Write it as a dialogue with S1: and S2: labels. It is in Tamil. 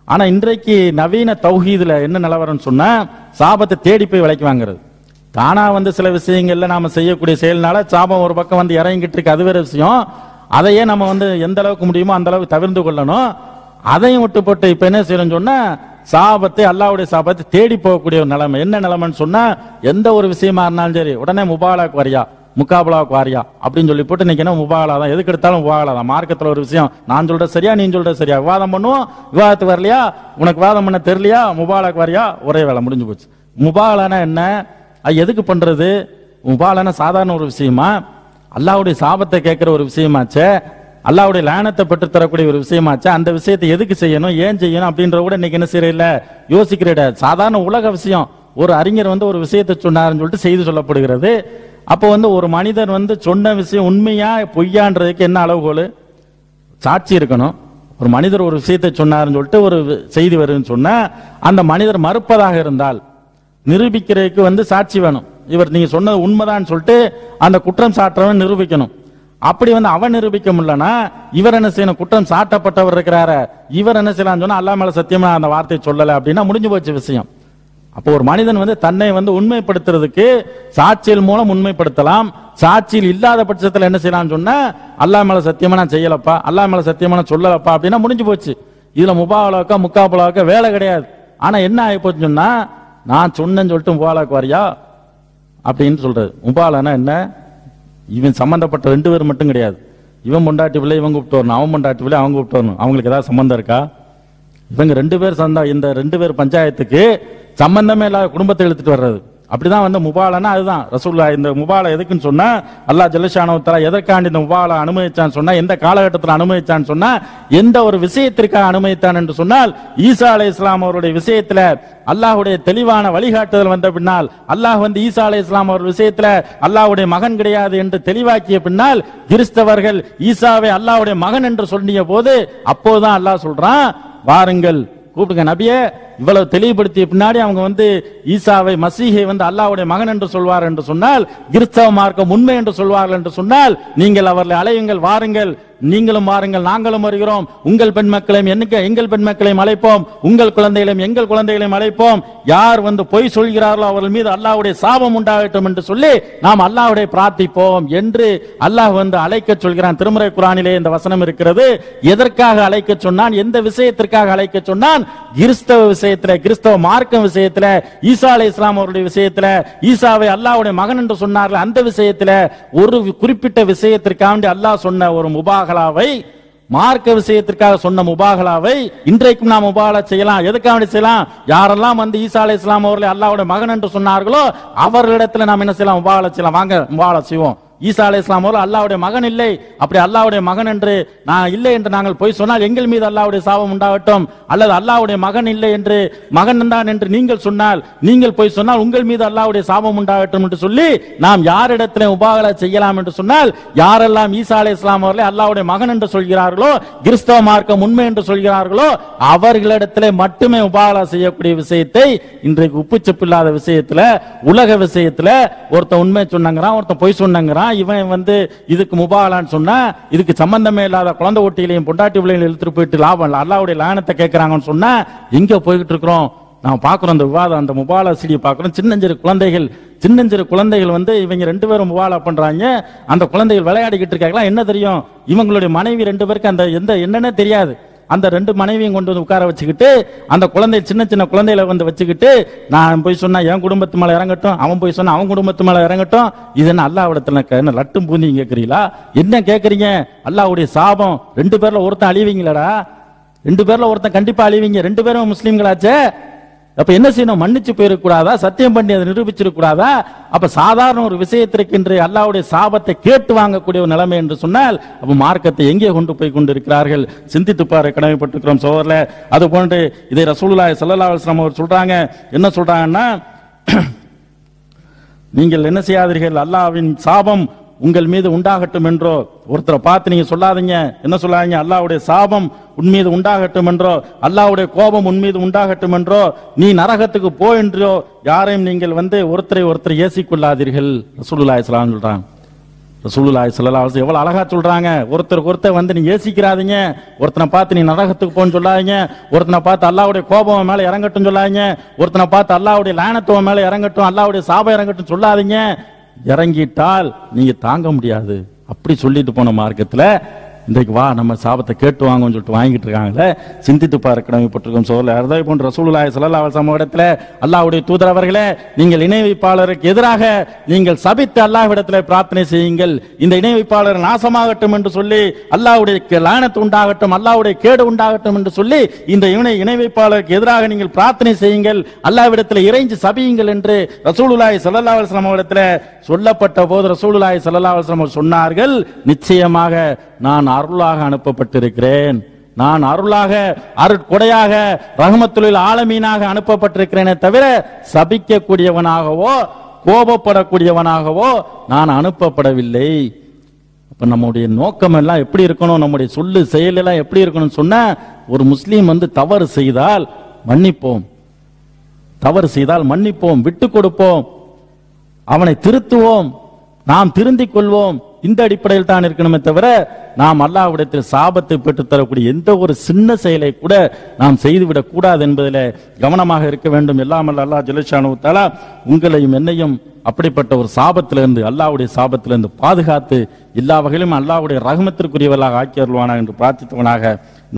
S1: ஆனா இன்றைக்கு நவீன தௌஹீதுல என்ன நிலவரம்னு சொன்னா சாபத்தை தேடி போய் விலைக்கு வாங்குறது தானா வந்து சில விஷயங்கள்ல நாம செய்யக்கூடிய செயல்னால சாபம் ஒரு பக்கம் வந்து இறங்கிட்டு இருக்கு அது வேற விஷயம் அதையே நம்ம வந்து எந்த அளவுக்கு முடியுமோ அந்த அளவுக்கு தவிர்த்து கொள்ளணும் அதையும் விட்டு போட்டு இப்ப என்ன செய்யணும்னு சொன்னா சாபத்தை அல்லாவுடைய சாபத்தை தேடி போகக்கூடிய ஒரு நிலைமை என்ன நிலைமைன்னு சொன்னா எந்த ஒரு விஷயமா இருந்தாலும் சரி உடனே முபாலாக்கு வரியா முக்காபலாவுக்கு வாரியா அப்படின்னு சொல்லி போட்டு இன்னைக்கு என்ன முபாகலா தான் எதுக்கு எடுத்தாலும் முபாகலா தான் மார்க்கத்துல ஒரு விஷயம் நான் சொல்றது சரியா நீ சொல்றது சரியா விவாதம் பண்ணுவோம் விவாதத்துக்கு வரலையா உனக்கு வாதம் பண்ண தெரியலையா முபாலாக்கு வரியா ஒரே வேலை முடிஞ்சு போச்சு முபாகலானா என்ன அது எதுக்கு பண்றது முபாகலானா சாதாரண ஒரு விஷயமா அல்லாவுடைய சாபத்தை கேட்கிற ஒரு விஷயமாச்சே அல்லாவுடைய லானத்தை பெற்று தரக்கூடிய ஒரு விஷயமாச்சே அந்த விஷயத்தை எதுக்கு செய்யணும் ஏன் செய்யணும் அப்படின்ற கூட இன்னைக்கு என்ன செய்யற யோசிக்கிற சாதாரண உலக விஷயம் ஒரு அறிஞர் வந்து ஒரு விஷயத்தை சொன்னாருன்னு சொல்லிட்டு செய்தி சொல்லப்படுகிறது அப்போ வந்து ஒரு மனிதர் வந்து சொன்ன விஷயம் உண்மையா பொய்யான்றதுக்கு என்ன அளவுகோல் சாட்சி இருக்கணும் ஒரு மனிதர் ஒரு விஷயத்தை சொன்னாருன்னு சொல்லிட்டு ஒரு செய்தி வருதுன்னு சொன்னா அந்த மனிதர் மறுப்பதாக இருந்தால் நிரூபிக்கிறதுக்கு வந்து சாட்சி வேணும் இவர் நீங்க சொன்னது உண்மைதான்னு சொல்லிட்டு அந்த குற்றம் சாட்டுறவன் நிரூபிக்கணும் அப்படி வந்து அவன் நிரூபிக்க முடியலன்னா இவர் என்ன செய்யணும் குற்றம் சாட்டப்பட்டவர் இருக்கிறாரு இவர் என்ன செய்யலாம்னு சொன்னா அல்லா மேல சத்தியமா அந்த வார்த்தையை சொல்லல அப்படின்னா முடிஞ்சு போச்சு விஷயம் அப்போ ஒரு மனிதன் வந்து தன்னை வந்து உண்மைப்படுத்துறதுக்கு சாட்சியில் மூலம் உண்மைப்படுத்தலாம் சாட்சியில் இல்லாத பட்சத்துல என்ன செய்யலாம்னு சொன்னா அல்லா மேல சத்தியமா நான் செய்யலப்பா அல்லா மேல சத்தியமா நான் சொல்லலப்பா அப்படின்னா முடிஞ்சு போச்சு இதுல முபாவலாக்கா முக்காபலாக்கா வேலை கிடையாது ஆனா என்ன ஆகி போச்சுன்னு சொன்னா நான் சொன்னேன்னு சொல்லிட்டு முபாலாக்கு வரியா அப்படின்னு சொல்றது முபாலானா என்ன இவன் சம்பந்தப்பட்ட ரெண்டு பேர் மட்டும் கிடையாது இவன் பொண்டாட்டி பிள்ளை இவன் கூப்பிட்டு வரணும் அவன் பொண்டாட்டி பிள்ளை அவங்க கூப்பிட்டு வரணும் அவங்களுக்கு ஏதாவது சம்பந்தம் இருக்கா இவங்க ரெண்டு பேர் சந்தா இந்த ரெண்டு பேர் பஞ்சாயத்துக்கு சம்பந்தமே இல்லாத குடும்பத்தை இழுத்துட்டு வர்றது அப்படிதான் வந்து முபாலனா அதுதான் ரசூல்லா இந்த முபால எதுக்குன்னு சொன்னா அல்லாஹ் ஜல்லஷானவத்தலா எதற்காண்டி இந்த முபால அனுமதிச்சான்னு சொன்னா எந்த காலகட்டத்தில் அனுமதிச்சான்னு சொன்னா எந்த ஒரு விஷயத்திற்காக அனுமதித்தான் என்று சொன்னால் ஈசா அலை இஸ்லாம் அவருடைய விஷயத்துல அல்லாஹ்வுடைய தெளிவான வழிகாட்டுதல் வந்த பின்னால் அல்லாஹ் வந்து ஈசா அலை இஸ்லாம் அவர் விஷயத்துல அல்லாஹ்வுடைய மகன் கிடையாது என்று தெளிவாக்கிய பின்னால் கிறிஸ்தவர்கள் ஈசாவை அல்லாஹ்வுடைய மகன் என்று சொன்னிய போது அப்போதுதான் அல்லாஹ் சொல்றான் வாருங்கள் கூப்பிடுங்க நபியே இவ்வளவு தெளிவுபடுத்திய பின்னாடி அவங்க வந்து ஈசாவை மசீகை வந்து அல்லாஹ்வுடைய மகன் என்று சொல்வார் என்று சொன்னால் கிறிஸ்தவ மார்க்கம் உண்மை என்று சொல்வார்கள் என்று சொன்னால் நீங்கள் அவர்களை அலையுங்கள் வாருங்கள் நீங்களும் வாருங்கள் நாங்களும் வருகிறோம் உங்கள் பெண் மக்களையும் என்னுக்கு எங்கள் பெண் மக்களையும் அழைப்போம் உங்கள் குழந்தைகளையும் எங்கள் குழந்தைகளையும் அழைப்போம் யார் வந்து பொய் சொல்கிறார்களோ அவர்கள் மீது அல்லாஹ்வுடைய சாபம் உண்டாகட்டும் என்று சொல்லி நாம் அல்லாஹ்வுடைய பிரார்த்திப்போம் என்று அல்லாஹ் வந்து அழைக்க சொல்கிறான் திருமுறை குரானிலே இந்த வசனம் இருக்கிறது எதற்காக அழைக்க சொன்னான் எந்த விஷயத்திற்காக அழைக்க சொன்னான் கிறிஸ்தவ விஷயத்துல கிறிஸ்தவ மார்க்கம் விஷயத்துல ஈசா அலை இஸ்லாம் அவருடைய விஷயத்துல ஈசாவை அல்லாஹ்வுடைய மகன் என்று சொன்னார்கள் அந்த விஷயத்துல ஒரு குறிப்பிட்ட விஷயத்திற்காண்டி அல்லாஹ் சொன்ன ஒரு முபாகலாவை மார்க்க விஷயத்திற்காக சொன்ன முபாகலாவை இன்றைக்கும் நாம் முபாகலா செய்யலாம் எதுக்காக வேண்டி செய்யலாம் யாரெல்லாம் வந்து ஈசா அலை இஸ்லாம் அவர்களை அல்லாஹ்வுடைய மகன் என்று சொன்னார்களோ அவர்களிடத்துல நாம் என்ன செய்யலாம் முபாகலா செய்யலாம் வாங்க முபாகலா செய்வோம் ஈசா அலை இஸ்லாம் அவர்கள் அல்லாவுடைய மகன் இல்லை அப்படி அல்லாவுடைய மகன் என்று நான் இல்லை என்று நாங்கள் போய் சொன்னால் எங்கள் மீது அல்லாவுடைய சாபம் உண்டாகட்டும் அல்லது அல்லாவுடைய மகன் இல்லை என்று மகன் தான் என்று நீங்கள் சொன்னால் நீங்கள் போய் சொன்னால் உங்கள் மீது அல்லாவுடைய சாபம் உண்டாகட்டும் என்று சொல்லி நாம் யாரிடத்திலே உபாகலா செய்யலாம் என்று சொன்னால் யாரெல்லாம் ஈசா அலை இஸ்லாம் அவர்களை அல்லாவுடைய மகன் என்று சொல்கிறார்களோ கிறிஸ்தவ மார்க்கம் உண்மை என்று சொல்கிறார்களோ அவர்களிடத்திலே மட்டுமே உபாகலா செய்யக்கூடிய விஷயத்தை இன்றைக்கு உப்புச்சப்பு இல்லாத விஷயத்துல உலக விஷயத்துல ஒருத்தன் உண்மை சொன்னாங்கிறான் ஒருத்தன் பொய் சொன்னாங்கிறான் இவன் வந்து இதுக்கு முபாகலான்னு சொன்னா இதுக்கு சம்பந்தமே இல்லாத குழந்தை ஒட்டிகளையும் பொண்டாட்டி பிள்ளைகளையும் இழுத்துட்டு போயிட்டு லாபம் இல்லை அல்லாவுடைய லானத்தை கேட்கறாங்கன்னு சொன்னா எங்க போய்கிட்டு இருக்கிறோம் நான் பார்க்குறோம் அந்த விவாதம் அந்த முபாலா செடியை பார்க்குறோம் சின்னஞ்சிறு குழந்தைகள் சின்னஞ்சிறு குழந்தைகள் வந்து இவங்க ரெண்டு பேரும் முபாலா பண்றாங்க அந்த குழந்தைகள் விளையாடிக்கிட்டு இருக்காங்களா என்ன தெரியும் இவங்களுடைய மனைவி ரெண்டு பேருக்கு அந்த எந்த என்னன்னே தெரியாது அந்த ரெண்டு மனைவியும் கொண்டு வந்து உட்கார வச்சுக்கிட்டு அந்த குழந்தை சின்ன சின்ன குழந்தைகளை வந்து வச்சுக்கிட்டு நான் போய் சொன்னா என் குடும்பத்து மேல இறங்கட்டும் அவன் போய் சொன்னா அவன் குடும்பத்து மேல இறங்கட்டும் இது என்ன அல்லாவிடத்துல என்ன லட்டும் பூந்தி கேக்குறீங்களா என்ன கேக்குறீங்க அல்லாவுடைய சாபம் ரெண்டு பேர்ல ஒருத்தன் அழிவீங்களடா ரெண்டு பேர்ல ஒருத்தன் கண்டிப்பா அழிவீங்க ரெண்டு பேரும் முஸ்லீம்களாச்சே அப்ப என்ன செய்யணும் மன்னிச்சு போயிருக்கூடாதா சத்தியம் பண்ணி அதை நிரூபிச்சிருக்கூடாதா அப்ப சாதாரண ஒரு விஷயத்திற்கு இன்று அல்லாவுடைய சாபத்தை கேட்டு வாங்கக்கூடிய ஒரு நிலைமை என்று சொன்னால் அப்ப மார்க்கத்தை எங்கே கொண்டு போய் கொண்டு இருக்கிறார்கள் சிந்தித்து பாரு கடமைப்பட்டிருக்கிறோம் சோதரில் அது போன்று இதை ரசூலுல்லாஹி ஸல்லல்லாஹு அலைஹி வஸல்லம் அவர் சொல்றாங்க என்ன சொல்றாங்கன்னா நீங்கள் என்ன செய்யாதீர்கள் அல்லாஹ்வின் சாபம் உங்கள் மீது உண்டாகட்டும் என்றோ ஒருத்தரை பார்த்து நீங்க சொல்லாதீங்க என்ன சொல்லாதீங்க அல்லாஹ்வுடைய சாபம் உன் மீது உண்டாகட்டும் என்றோ அல்லாஹ்வுடைய கோபம் உன் மீது உண்டாகட்டும் என்றோ நீ நரகத்துக்கு போ என்றோ யாரையும் நீங்கள் வந்து ஒருத்தரை ஒருத்தர் ஏசிக்கொள்ளாதீர்கள் ரசூலுல்லாஹி ஸல்லல்லாஹு அலைஹி சொல்றாங்க ரசூலுல்லாஹி ஸல்லல்லாஹு அலைஹி வஸல்லம் எவ்வளவு அழகா சொல்றாங்க ஒருத்தருக்கு ஒருத்தர் வந்து நீ ஏசிக்கிறாதீங்க ஒருத்தனை பார்த்து நீ நரகத்துக்கு போன்னு சொல்லாதீங்க ஒருத்தனை பார்த்து அல்லாஹ்வுடைய கோபம் உன் மேல இறங்கட்டும் சொல்லாதீங்க ஒருத்தனை பார்த்து அல்லாஹ்வுடைய லானத்து உன் மேல இறங்கட்டும் அல்லாஹ்வுடைய சாபம் இறங்கட்டும் சொல்லாதீங்க இறங்கிட்டால் நீங்க தாங்க முடியாது அப்படி சொல்லிட்டு போன மார்க்கத்துல இன்றைக்கு வா நம்ம சாபத்தை கேட்டு வாங்கன்னு சொல்லிட்டு வாங்கிட்டு இருக்காங்களே சிந்தித்து பார்க்கணும் பட்டிருக்கோம் சோழ அதே போன்ற ரசூலுல்லாஹி ஸல்லல்லாஹு அலைஹி வஸல்லம் இடத்துல அல்லாஹ்வுடைய தூதர் அவர்களே நீங்கள் இணை வைப்பாளருக்கு எதிராக நீங்கள் சபித்து அல்லாஹ்விடத்தில் பிரார்த்தனை செய்யுங்கள் இந்த இணை வைப்பாளர் நாசமாகட்டும் என்று சொல்லி அல்லாஹ்வுடைய லானத்து உண்டாகட்டும் அல்லாஹ்வுடைய கேடு உண்டாகட்டும் என்று சொல்லி இந்த இணை இணை வைப்பாளருக்கு எதிராக நீங்கள் பிரார்த்தனை செய்யுங்கள் அல்லாஹ்விடத்தில் இறைஞ்சு சபியுங்கள் என்று ரசூலுல்லாஹி ஸல்லல்லாஹு அலைஹி வஸல்லம் இடத்துல சொல்லப்பட்ட போது ரசூலுல்லாஹி ஸல்லல்லாஹு அலைஹி வஸல்லம் சொன்னார்கள் நிச்சயமாக நான் அருளாக அனுப்பப்பட்டிருக்கிறேன் நான் அருளாக அருட்கொடையாக ரஹமத்துலில் ஆலமீனாக அனுப்பப்பட்டிருக்கிறேனே தவிர சபிக்கக்கூடியவனாகவோ கோபப்படக்கூடியவனாகவோ நான் அனுப்பப்படவில்லை அப்ப நம்முடைய நோக்கம் எல்லாம் எப்படி இருக்கணும் நம்முடைய சொல்லு செயல் எல்லாம் எப்படி இருக்கணும்னு சொன்னா ஒரு முஸ்லீம் வந்து தவறு செய்தால் மன்னிப்போம் தவறு செய்தால் மன்னிப்போம் விட்டு கொடுப்போம் அவனை திருத்துவோம் நாம் திருந்திக் கொள்வோம் இந்த அடிப்படையில் தான் இருக்கணுமே தவிர நாம் அல்லாஹ்விடத்தில் சாபத்தை பெற்றுத் தரக்கூடிய எந்த ஒரு சின்ன செயலை கூட நாம் செய்துவிடக் கூடாது என்பதில் கவனமாக இருக்க வேண்டும் எல்லாம் அல்ல அல்லாஹ் ஜெலிஷானு தாலா உங்களையும் என்னையும் அப்படிப்பட்ட ஒரு சாபத்திலிருந்து அல்லாஹ்வுடைய சாபத்திலிருந்து பாதுகாத்து எல்லா வகையிலும் அல்லாஹ்வுடைய ரஹமத்திற்குரியவர்களாக ஆக்கி அருள்வானா என்று பிரார்த்தித்தவனாக